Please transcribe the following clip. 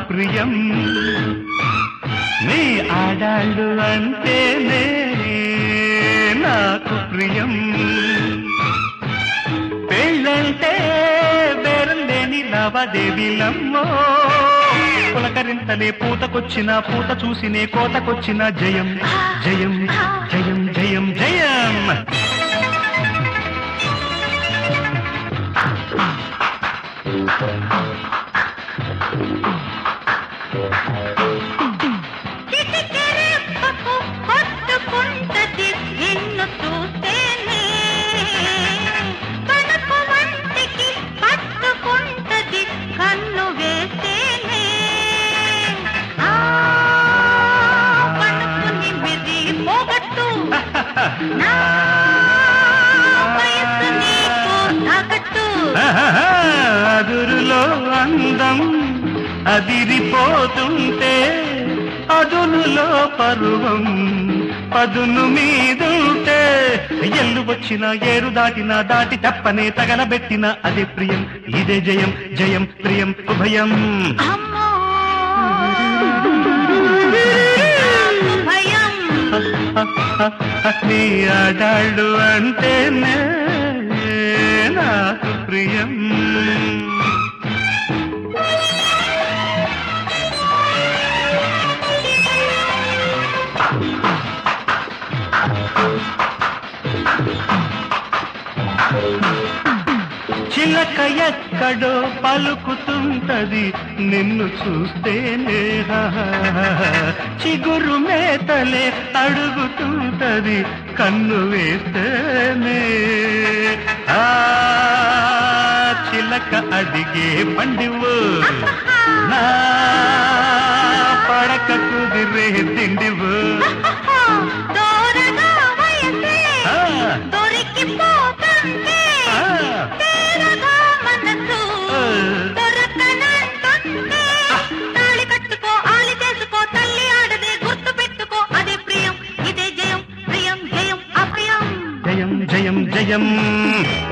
ప్రియం నీ ఆడాళ్ళు అంటేనే నాకు ప్రియం పెళ్ళంటే బేరం లేని లావాదేవీలమ్మో పులకరింతలే పూతకొచ్చిన పూత చూసినే కోతకొచ్చిన జయం జయం జయం జయం జయం చిటికెరెప్పకు కొట్టుకుంటది నిన్ను చూస్తేనే కడుపు వంటికి పట్టుకుంటది కన్ను వేస్తేనే ఆ కడుపు నిమిది మొగట్టు నా వయసు నీకు తగట్టు ఆహాహా, అదురులో అందం అదిరిపోతుంటే అదునులో పరువం పదును మీదుంటే ఎల్లు వచ్చిన ఏరు దాటిన దాటి తప్పనే తగలబెట్టిన అదే ప్రియం ఇదే జయం జయం ప్రియం ఉభయం అమ్మో నాకు భయం నీ ఆడాళ్ళు అంటేనే నాకు ప్రియం చిలక ఎక్కడో పలుకుతుంటది నిన్ను చూస్తేనే చిగురు మేతలే అడుగుతుంటది కన్ను వేస్తేనే ఆ చిలక అడిగే పండివు నా పడక కుదిరే తిండివు దూరగా వయసే ఆ, దొరికిపోతుంటే ఆ, తేరగా మనసు ఆ. దొరకనంటుంటే తాళి కట్టుకో ఆలి చేసుకో తల్లి ఆడదే గుర్తు పెట్టుకో అదే ప్రియం ఇదే జయం ప్రియం జయం అప్రియం జయం జయం జయం